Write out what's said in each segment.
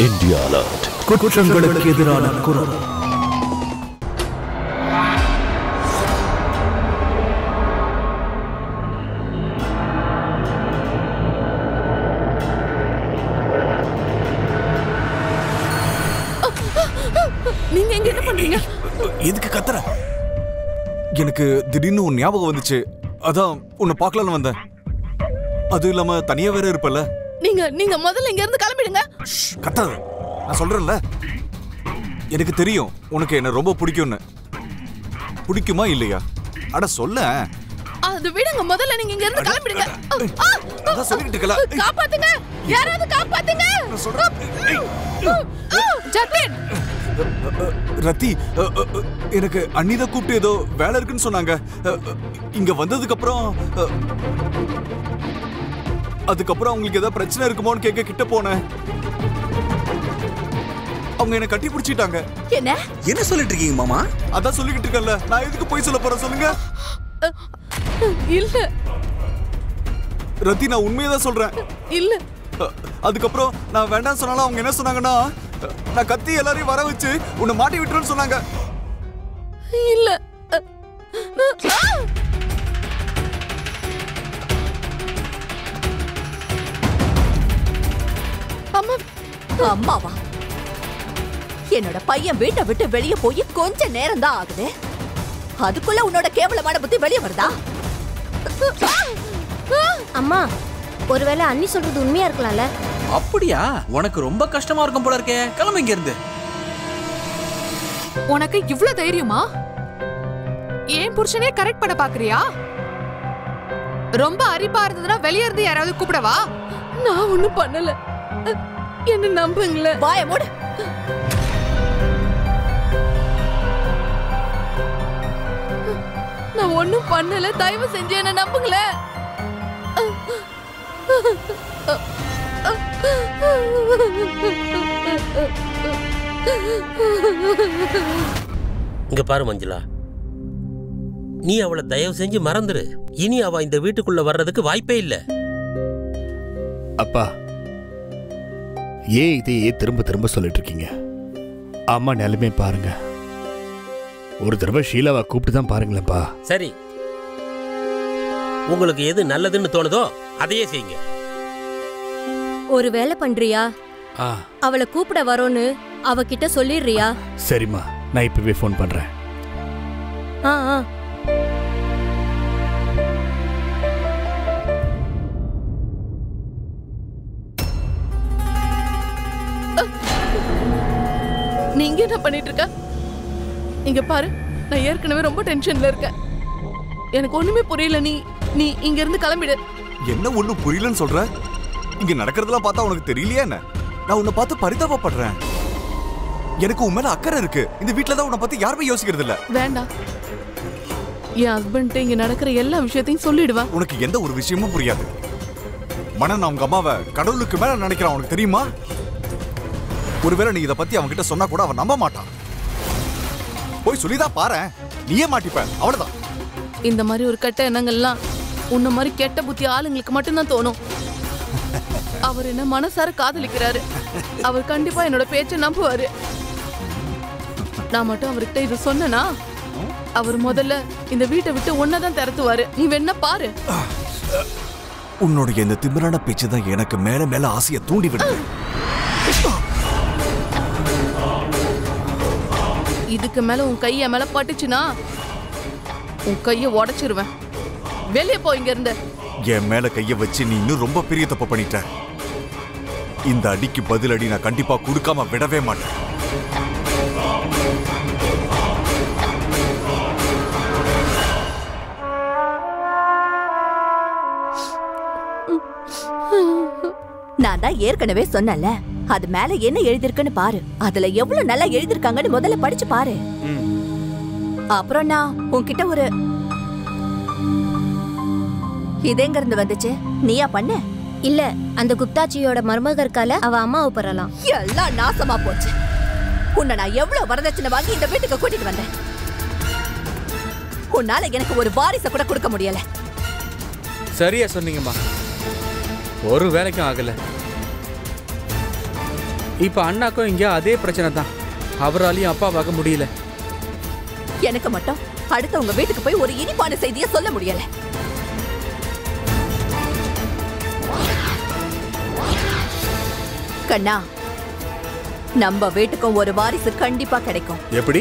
India alert குற்றங்களுக்கு எதிரான குரல் நீங்க இங்க என்ன பண்றீங்க எதுக்கு கத்துற எனக்கு திடீர்னு உன் ஞாபகம் வந்துச்சு அதான் உன்னை பார்க்கலான்னு வந்தேன் அதுவும் இல்லாம தனியா வேற இருப்பல்ல நீங்க நீங்க முதல்ல இங்க இருந்து கிளம்பிடுங்க ஷ், கத்தாத நான் சொல்றேன்ல எனக்கு தெரியும் உனக்கு என்ன ரொம்ப பிடிக்கும்னு பிடிக்குமா இல்லையா அட சொல்ல அது விடுங்க முதல்ல நீங்க இங்க இருந்து கிளம்பிடுங்க ஆ, ஆ, அதான் சொல்லிக்கிட்டு இருக்கல காப்பாத்துங்க யாராவது காப்பாத்துங்க நான் சொல்றேன் ஏய், ஆ, ஜஸ்டின் ரத்தி அ, அ, அ, எனக்கு அண்ணிதான் கூப்பிட்டு ஏதோ வேலை இருக்குன்னு சொன்னாங்க அ, அ, இங்க வந்ததுக்கு அப்புறம் அ, அதுக்கப்புறம் அவங்களுக்கு ஏதாவது பிரச்சனை இருக்குமோன்னு கேட்க கிட்ட போனேன் அவங்க என்ன கட்டி பிடிச்சிட்டாங்க என்ன என்ன சொல்லிட்டு இருக்கீங்க மாமா அதான் சொல்லிக்கிட்டு இருக்கேன்ல நான் எதுக்கு போய் சொல்ல போறேன் சொல்லுங்க இல்ல ரத்தி நான் உண்மையை தான் சொல்றேன் இல்ல அ, அதுக்கப்புறம் நான் வேண்டாம் சொன்னாலும் அவங்க என்ன சொன்னாங்கன்னா அ, நான் கத்தி எல்லாரையும் வர வச்சு உன்னை மாட்டி விட்டுருன்னு சொன்னாங்க இல்ல ஆ! அம்மா அம்மாவா என்னோட பையன் வீட்டை விட்டு வெளியே போய் கொஞ்ச நேரம் தான் ஆகுது அதுக்குள்ள உன்னோட கேவலமான புத்தி வெளியே வருதா அம்மா ஒருவேளை அண்ணி சொல்றது உண்மையா இருக்கலாம்ல அப்படியா உனக்கு ரொம்ப கஷ்டமா இருக்கும் போல இருக்கே கிளம்பு இங்க இருந்து உனக்கு இவ்ளோ தைரியமா ஏன் புருஷனே கரெக்ட் பண்ண பாக்குறியா ரொம்ப அரிப்பா இருந்ததுன்னா வெளிய இருந்து யாராவது கூப்பிடவா நான் ஒண்ணும் பண்ணல என்ன நம்புங்களேன் வாய மூடு நான் ஒண்ணும் பண்ணல தயவு செஞ்சு என்ன நம்புங்களேன் இங்க பாரு மஞ்சுளா நீ அவளை தயவு செஞ்சு மறந்துரு இனி அவ இந்த வீட்டுக்குள்ள வர்றதுக்கு வாய்ப்பே இல்ல அப்பா ஏன் இதையே திரும்ப திரும்ப சொல்லிட்டு இருக்கீங்க அம்மா நிலைமை பாருங்க ஒரு தடவை ஷீலாவை கூப்பிட்டு தான் பாருங்களேன்ப்பா சரி உங்களுக்கு எது நல்லதுன்னு தோணுதோ அதையே செய்யுங்க ஒரு வேலை பண்றியா ஆ அவளை கூப்பிட வரோன்னு அவகிட்ட சொல்லிடுறியா சரிம்மா நான் இப்பவே ஃபோன் பண்றேன் ஆ ஆ நீங்க என்ன பண்ணிட்டு இருக்க இங்க பாரு நான் ஏற்கனவே ரொம்ப டென்ஷன்ல இருக்கேன் எனக்கு ஒண்ணுமே புரியல நீ நீ இங்க இருந்து கிளம்பிடு என்ன ஒண்ணும் புரியலன்னு சொல்ற இங்க நடக்கிறதெல்லாம் பார்த்தா உனக்கு தெரியலையா என்ன நான் உன்னை பார்த்து பரிதாபப்படுறேன் எனக்கு உன் மேல அக்கறை இருக்கு இந்த வீட்ல தான் உன்னை பத்தி யாருமே யோசிக்கிறது இல்ல வேண்டாம் என் ஹஸ்பண்ட் இங்க நடக்கிற எல்லா விஷயத்தையும் சொல்லிடுவா உனக்கு எந்த ஒரு விஷயமும் புரியாது மனன் அவங்க அம்மாவை கடவுளுக்கு மேல நினைக்கிறான் உனக்கு தெரியுமா ஒருவேளை நீ இதை பத்தி அவன்கிட்ட சொன்னா கூட அவன் நம்ப மாட்டான் போய் சொல்லிதான் பாரேன் நீயே மாட்டிப்ப அவ்வளவுதான் இந்த மாதிரி ஒரு கெட்ட எண்ணங்கள்லாம் உன்ன மாதிரி கெட்ட புத்தி ஆளுங்களுக்கு மட்டும்தான் தோணும் அவர் என்ன மனசார காதலிக்கிறாரு அவர் கண்டிப்பா என்னோட பேச்சை நம்புவாரு நான் மட்டும் அவர்கிட்ட இது சொன்னனா அவர் முதல்ல இந்த வீட்டை விட்டு ஒன்னதான் திறத்துவாரு நீ வேணா பாரு உன்னுடைய இந்த திமிரான பேச்சு தான் எனக்கு மேல மேல ஆசையை தூண்டி விடுது இதுக்கு மேல உன் கைய மேல பட்டுச்சுன்னா உன் கைய உடைச்சிருவேன் வெளியே போ இங்க இருந்து என் மேல கைய வச்சு நீ இன்னும் ரொம்ப பெரிய தப்பு பண்ணிட்ட இந்த அடிக்கு பதில் அடி நான் கண்டிப்பா கொடுக்காம விடவே மாட்டேன் நான் தான் ஏற்கனவே சொன்னேன்ல அது மேல என்ன எழுதிருக்குன்னு பாரு அதுல எவ்வளவு நல்லா எழுதிருக்காங்கன்னு முதல்ல படிச்சு பாரு அப்புறம் நான் உன்கிட்ட ஒரு இதெங்க இருந்து வந்துச்சு நீயா பண்ண இல்ல அந்த குப்தாச்சியோட மருமக இருக்கால அவ அம்மாவை பெறலாம் எல்லாம் நாசமா போச்சு உன்னை நான் எவ்வளவு வரதட்சணை வாங்கி இந்த வீட்டுக்கு கூட்டிட்டு வந்தேன் உன்னால எனக்கு ஒரு வாரிசை கூட கொடுக்க முடியல சரியா சொன்னீங்கம்மா ஒரு வேலைக்கும் ஆகல இப்ப அண்ணாக்கும் இங்க அதே பிரச்சனை தான் அவராலையும் அப்பாவாக முடியல எனக்கு மட்டும் அடுத்தவங்க வீட்டுக்கு போய் ஒரு இனிப்பான செய்தியை சொல்ல முடியல கண்ணா நம்ம வீட்டுக்கும் ஒரு வாரிசு கண்டிப்பா கிடைக்கும் எப்படி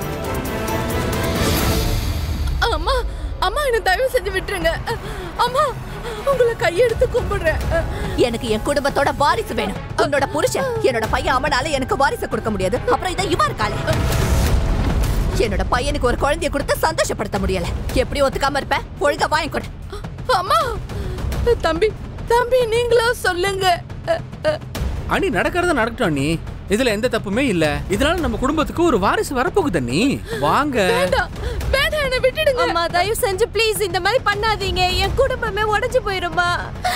அம்மா அம்மா என்ன தயவு செஞ்சு விட்டுருங்க அம்மா உங்களை கையெடுத்து கும்பிடுறேன் எனக்கு என் குடும்பத்தோட வாரிசு வேணும் உன்னோட புருஷன் என்னோட பையன் அவனால எனக்கு வாரிசு கொடுக்க முடியாது அப்புறம் இதை இவன் இருக்காளே என்னோட பையனுக்கு ஒரு குழந்தைய கொடுத்து சந்தோஷப்படுத்த முடியல எப்படி ஒத்துக்காம இருப்ப ஒழுங்கா வாங்கி கொடு அம்மா தம்பி தம்பி நீங்களா சொல்லுங்க அண்ணி நடக்கிறத நடக்கட்டும் அண்ணி இதுல எந்த தப்புமே இல்ல இதனால நம்ம குடும்பத்துக்கு ஒரு வாரிசு வரப்போகுது அண்ணி வாங்க வேண்டாம் வேண்டாம் என்ன விட்டுடுங்க அம்மா தயவு செஞ்சு ப்ளீஸ் இந்த மாதிரி பண்ணாதீங்க என் குடும்பமே உடைஞ்சு போயிருமா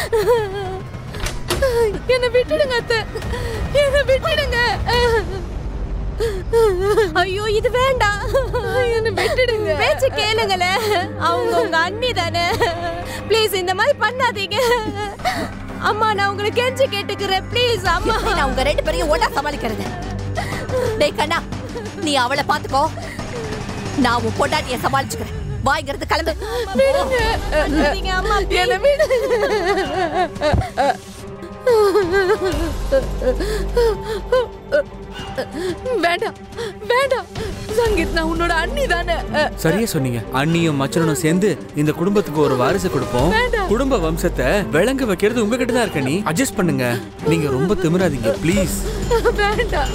என்ன விட்டுடுங்க அத்தை என்ன விட்டுடுங்க ஐயோ இது வேண்டாம் என்ன விட்டுடுங்க பேச்சு கேளுங்களே அவங்க உங்க அண்ணி தானே ப்ளீஸ் இந்த மாதிரி பண்ணாதீங்க அம்மா நான் உங்களை கெஞ்சி கேட்டுக்கிறேன் ப்ளீஸ் அம்மா எப்படி நான் உங்க ரெண்டு பேரையும் ஒண்ணா சமாளிக்கிறது டேய் கண்ணா நீ அவளை பாத்துக்கோ நான் உன் பொண்டாட்டிய சமாளிச்சுக்கிறேன் வாய்ங்கிறது கிளம்பு பண்ணாதீங்க அம்மா என்ன விடுங்க வேண்டாம் வேண்டாம் சங்கீத் நான் உன்னோட அண்ணி தானே சரியா சொன்னீங்க அண்ணியும் மச்சனும் சேர்ந்து இந்த குடும்பத்துக்கு ஒரு வாரிசு கொடுப்போம் குடும்ப வம்சத்தை விளங்க வைக்கிறது உங்ககிட்ட தான் இருக்க நீ அட்ஜஸ்ட் பண்ணுங்க நீங்க ரொம்ப திமிராதீங்க ப்ளீஸ் வேண்டாம்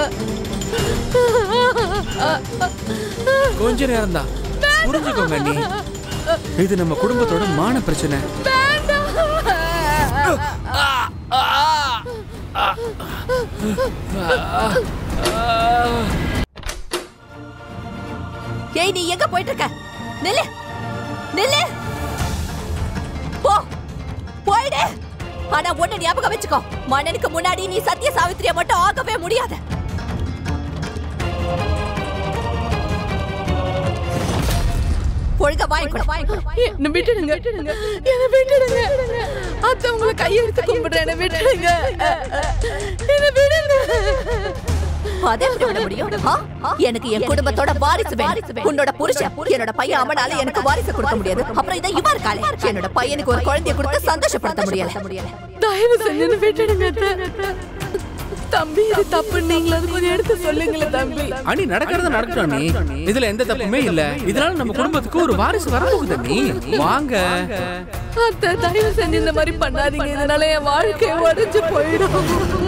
கொஞ்ச நேரம் தான் புரிஞ்சுக்கோங்க அண்ணி இது நம்ம குடும்பத்தோட மான பிரச்சனை ஏய் நீ எங்க போயிட்டு இருக்க நில்லு நில்லு போ போயிடு ஆனா ஒண்ணு ஞாபகம் வச்சுக்கோ மன்னனுக்கு முன்னாடி நீ சத்திய சாவித்திரியை மட்டும் ஆகவே முடியாது ஒழுங்கா வாங்கிக்கோ வாங்கிக்கோ என்ன விட்டுடுங்க என்ன விட்டுடுங்க அத்தை உங்களை கையெடுத்து கும்பிடுறேன் என்ன விட்டுடுங்க என்ன விடுங்க அதை எப்படி விட முடியும் ஆ? எனக்கு என் குடும்பத்தோட வாரிசு வேணும் உன்னோட புருஷன் என்னோட பையன் அவனால எனக்கு வாரிசு கொடுக்க முடியாது அப்புறம் இதை இவன் இருக்காளே என்னோட பையனுக்கு ஒரு குழந்தைய கொடுத்து சந்தோஷப்படுத்த முடியல தயவு செஞ்சு என்ன விட்டுடுங்க அத்தை. தம்பி இது தப்பு நீங்கள அது கொஞ்சம் எடுத்து சொல்லுங்களேன் தம்பி அண்ணி நடக்கிறத நடக்கட்டும் அண்ணி இதுல எந்த தப்புமே இல்ல இதனால நம்ம குடும்பத்துக்கு ஒரு வாரிசு வரப்போகுது அண்ணி வாங்க அத்தை தயவு செஞ்சு இந்த மாதிரி பண்ணாதீங்க இதனால என் வாழ்க்கை உடைஞ்சு போயிடும்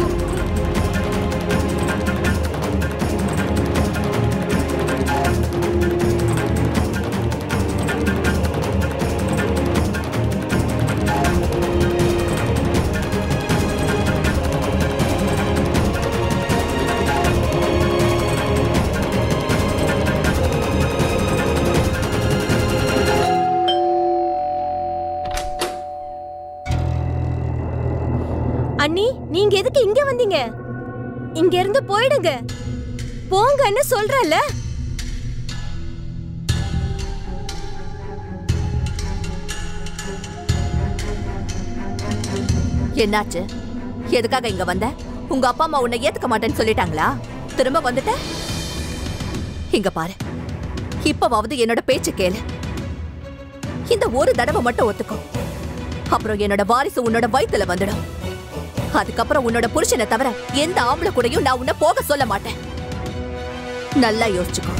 அண்ணி நீங்க எதுக்கு இங்க வந்தீங்க இங்க இருந்து போயிடுங்க போங்கன்னு சொல்றல என்னாச்சு எதுக்காக இங்க வந்த உங்க அப்பா அம்மா உன்னை ஏத்துக்க மாட்டேன்னு சொல்லிட்டாங்களா திரும்ப வந்துட்ட இங்க பாரு இப்பவாவது என்னோட பேச்சு கேளு இந்த ஒரு தடவை மட்டும் ஒத்துக்கோ அப்புறம் என்னோட வாரிசு உன்னோட வயித்துல வந்துடும் அதுக்கப்புறம் உன்னோட புருஷனை தவிர எந்த ஆம்பளை கூடயும் நான் உன்னை போக சொல்ல மாட்டேன் நல்லா யோசிச்சுக்கோ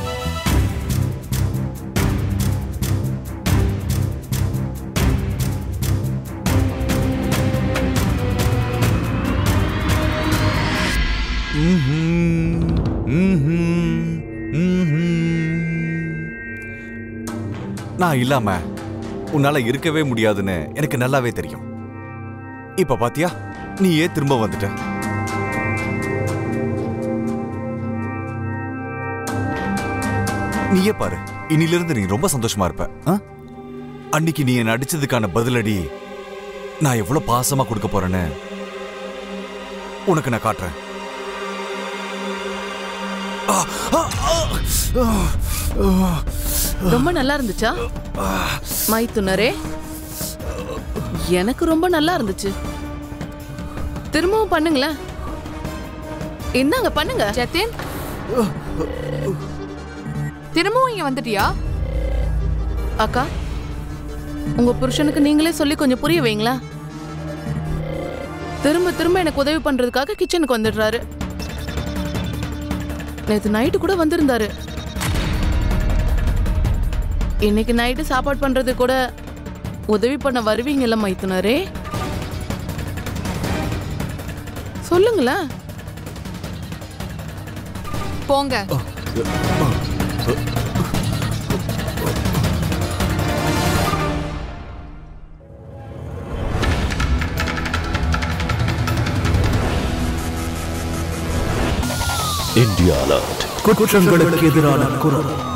நான் இல்லாம உன்னால இருக்கவே முடியாதுன்னு எனக்கு நல்லாவே தெரியும் இப்ப பாத்தியா நீ ஏன் திரும்ப வந்துட்ட நீயே பாரு இன்னிலிருந்து நீ ரொம்ப சந்தோஷமா இருப்ப ஆ? அன்னைக்கு நீ என்ன அடிச்சதுக்கான பதிலடி நான் எவ்வளவு பாசமா கொடுக்க போறேன்னு உனக்கு நான் காட்டுறேன் ஆ, ஆ, ஆ, ஆ, ஆ. ரொம்ப நல்லா இருந்துச்சா மைத்துனரே எனக்கு ரொம்ப நல்லா இருந்துச்சு திரும்பவும் பண்ணுங்களேன் என்னங்க பண்ணுங்க ஜத்தின் திரும்பவும் இங்க வந்துட்டியா அக்கா உங்க புருஷனுக்கு நீங்களே சொல்லி கொஞ்சம் புரிய வைங்களா திரும்ப திரும்ப எனக்கு உதவி பண்றதுக்காக கிச்சனுக்கு வந்துடுறாரு நேத்து நைட்டு கூட வந்திருந்தாரு இன்னைக்கு நைட்டு சாப்பாடு பண்றது கூட உதவி பண்ண வருவீங்கல்ல மைத்துனரே சொல்லுங்களேன் போங்க இந்தியா அலர்ட் குற்றங்களுக்கு எதிரான குரல்